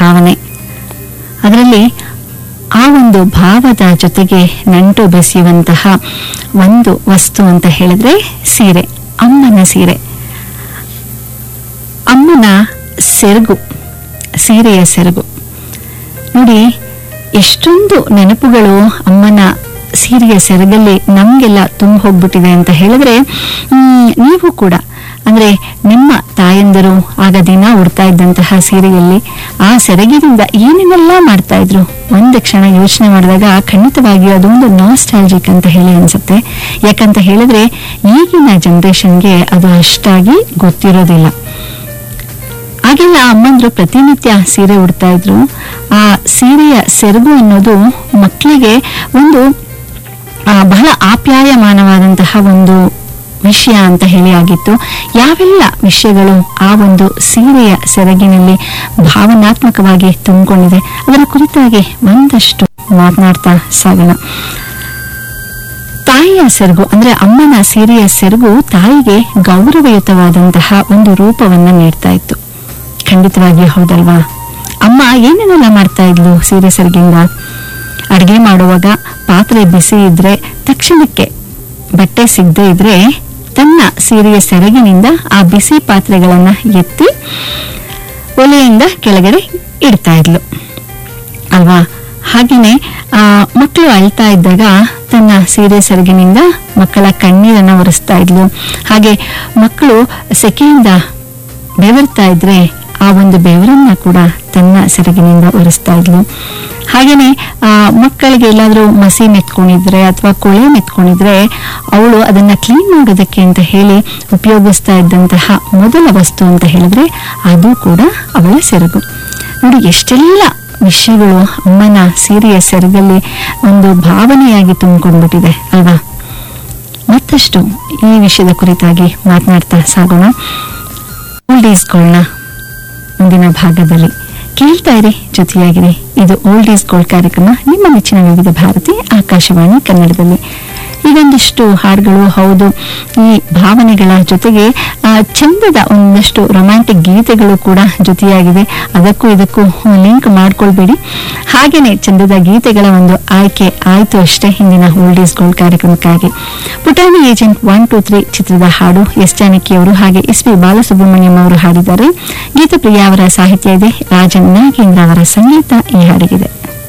ಭಾವನೆ ಅದರಲ್ಲಿ ಆ ಒಂದು ಭಾವದ ಜೊತೆಗೆ ನಂಟು ಬೆಸೆಯುವಂತಹ ಒಂದು ವಸ್ತು ಅಂತ ಹೇಳಿದ್ರೆ ಸೀರೆ ಅಮ್ಮನ ಸೀರೆ ಅಮ್ಮನ ಸೆರಗು ಸೀರೆಯ ಸೆರಗು ನೋಡಿ ಎಷ್ಟೊಂದು ನೆನಪುಗಳು ಅಮ್ಮನ ಸೀರೆಯ ಸೆರಗಲ್ಲಿ ನಮಗೆಲ್ಲ ತುಂಬ ಹೋಗ್ಬಿಟ್ಟಿದೆ ಅಂತ ಹೇಳಿದ್ರೆ ಮ್, ನೀವು ಕೂಡ ಅಂದ್ರೆ ನಿಮ್ಮ ತಾಯಂದಿರು ಆಗ ದಿನ ಉಡ್ತಾ ಇದ್ದಂತಹ ಸೀರೆಯಲ್ಲಿ ಆ ಸೆರಗಿನಿಂದ ಏನೇನೆಲ್ಲ ಮಾಡ್ತಾ ಇದ್ರು ಒಂದು ಕ್ಷಣ ಯೋಚನೆ ಮಾಡಿದಾಗ ಖಂಡಿತವಾಗಿ ಅದೊಂದು ನಾಸ್ಟಾಲಜಿಕ್ ಅಂತ ಹೇಳಿ ಅನ್ಸುತ್ತೆ ಯಾಕಂತ ಹೇಳಿದ್ರೆ ಈಗಿನ ಜನರೇಷನ್ಗೆ ಅದು ಅಷ್ಟಾಗಿ ಗೊತ್ತಿರೋದಿಲ್ಲ ಆಗೆಲ್ಲ ಅಮ್ಮಂದ್ರು ಪ್ರತಿನಿತ್ಯ ಸೀರೆ ಉಡ್ತಾ ಇದ್ರು ಆ ಸೀರೆಯ ಸೆರಗು ಅನ್ನೋದು ಮಕ್ಕಳಿಗೆ ಒಂದು ಆ, ಬಹಳ ಆಪ್ಯಾಯಮಾನವಾದಂತಹ ಒಂದು ವಿಷಯ ಅಂತ ಹೇಳಿ ಆಗಿತ್ತು ಯಾವೆಲ್ಲ ವಿಷಯಗಳು ಆ ಒಂದು ಸೀರೆಯ ಸೆರಗಿನಲ್ಲಿ ಭಾವನಾತ್ಮಕವಾಗಿ ತುಂಬಿಕೊಂಡಿದೆ ಅದರ ಕುರಿತಾಗಿ ಒಂದಷ್ಟು ಮಾತನಾಡ್ತಾ ಸಾಗೋಣ ತಾಯಿಯ ಸೆರಗು ಅಂದ್ರೆ ಅಮ್ಮನ ಸೀರೆಯ ಸೆರಗು ತಾಯಿಗೆ ಗೌರವಯುತವಾದಂತಹ ಒಂದು ರೂಪವನ್ನ ನೀಡ್ತಾ ಇತ್ತು ಖಂಡಿತವಾಗಿಯೂ ಹೌದಲ್ವಾ ಅಮ್ಮ ಏನೇನೆಲ್ಲ ಮಾಡ್ತಾ ಇದ್ಲು ಸೀರೆ ಸೆರಗಿಂದ ಅಡುಗೆ ಮಾಡುವಾಗ ಪಾತ್ರೆ ಬಿಸಿ ಇದ್ರೆ ತಕ್ಷಣಕ್ಕೆ ಬಟ್ಟೆ ಸಿಗದೆ ಇದ್ರೆ ತನ್ನ ಸೀರೆಯ ಸೆರಗಿನಿಂದ ಆ ಬಿಸಿ ಪಾತ್ರೆಗಳನ್ನ ಎತ್ತಿ ಒಲೆಯಿಂದ ಕೆಳಗಡೆ ಇಡ್ತಾ ಇದ್ಲು ಅಲ್ವಾ ಹಾಗೇನೆ ಆ ಮಕ್ಕಳು ಅಳ್ತಾ ಇದ್ದಾಗ ತನ್ನ ಸೀರೆ ಸೆರಗಿನಿಂದ ಮಕ್ಕಳ ಕಣ್ಣೀರನ್ನ ಒರೆಸ್ತಾ ಇದ್ಲು ಹಾಗೆ ಮಕ್ಕಳು ಸೆಕೆಯಿಂದ ಬೆವರ್ತಾ ಇದ್ರೆ ಆ ಒಂದು ಬೆವರನ್ನ ಕೂಡ ತನ್ನ ಸೆರಗಿನಿಂದ ಒರೆಸ್ತಾ ಇದ್ಲು ಹಾಗೇನೆ ಆ ಮಕ್ಕಳಿಗೆ ಎಲ್ಲಾದ್ರೂ ಮಸಿ ಮೆತ್ಕೊಂಡಿದ್ರೆ ಅಥವಾ ಕೊಳೆ ಮೆತ್ಕೊಂಡಿದ್ರೆ ಅವಳು ಅದನ್ನ ಕ್ಲೀನ್ ಮಾಡೋದಕ್ಕೆ ಅಂತ ಹೇಳಿ ಉಪಯೋಗಿಸ್ತಾ ಇದ್ದಂತಹ ಮೊದಲ ವಸ್ತು ಅಂತ ಹೇಳಿದ್ರೆ ಅದು ಕೂಡ ಅವಳ ಸೆರಗು ನೋಡಿ ಎಷ್ಟೆಲ್ಲ ವಿಷಯಗಳು ಅಮ್ಮನ ಸೀರೆಯ ಸೆರಗಲ್ಲಿ ಒಂದು ಭಾವನೆಯಾಗಿ ತುಂಬಿಕೊಂಡ್ಬಿಟ್ಟಿದೆ ಅಲ್ವಾ ಮತ್ತಷ್ಟು ಈ ವಿಷಯದ ಕುರಿತಾಗಿ ಮಾತನಾಡ್ತಾ ಸಾಗೋಣ ಓಲ್ಡ್ ಈಸ್ ಗೋಲ್ಡ್ನ ಮುಂದಿನ ಭಾಗದಲ್ಲಿ ಕೇಳ್ತಾ ಇರಿ ಜೊತೆಯಾಗಿರಿ ಇದು ಓಲ್ಡ್ ಈಸ್ ಗೋಲ್ಡ್ ಕಾರ್ಯಕ್ರಮ ನಿಮ್ಮ ನೆಚ್ಚಿನ ವಿವಿಧ ಭಾರತಿ ಆಕಾಶವಾಣಿ ಕನ್ನಡದಲ್ಲಿ ಈಗೊಂದಿಷ್ಟು ಹಾಡುಗಳು ಹೌದು ಈ ಭಾವನೆಗಳ ಜೊತೆಗೆ ಆ, ಚಂದದ ಒಂದಷ್ಟು ರೊಮ್ಯಾಂಟಿಕ್ ಗೀತೆಗಳು ಕೂಡ ಜೊತೆಯಾಗಿದೆ ಅದಕ್ಕೂ ಇದಕ್ಕೂ ಲಿಂಕ್ ಮಾಡ್ಕೊಳ್ಬೇಡಿ ಹಾಗೇನೆ ಚಂದದ ಗೀತೆಗಳ ಒಂದು ಆಯ್ಕೆ ಆಯ್ತು ಅಷ್ಟೇ ಹಿಂದಿನ ಓಲ್ಡ್ ಈಸ್ ಗೋಲ್ಡ್ ಕಾರ್ಯಕ್ರಮಕ್ಕಾಗಿ ಪುಟಾಣಿ ಏಜೆಂಟ್ ಒನ್ ಟೂ ತ್ರೀ ಚಿತ್ರದ ಹಾಡು ಎಸ್ ಜಾನಕಿ ಅವರು ಹಾಗೆ ಎಸ್ ಪಿ ಬಾಲಸುಬ್ರಹ್ಮಣ್ಯಂ ಅವರು ಹಾಡಿದ್ದಾರೆ ಗೀತಪ್ರಿಯ ಅವರ ಸಾಹಿತ್ಯ ಇದೆ ರಾಜನ್ ನಾಗೇಂದ್ರ ಅವರ ಸಂಗೀತ ಈ ಹಾಡಿಗಿದೆ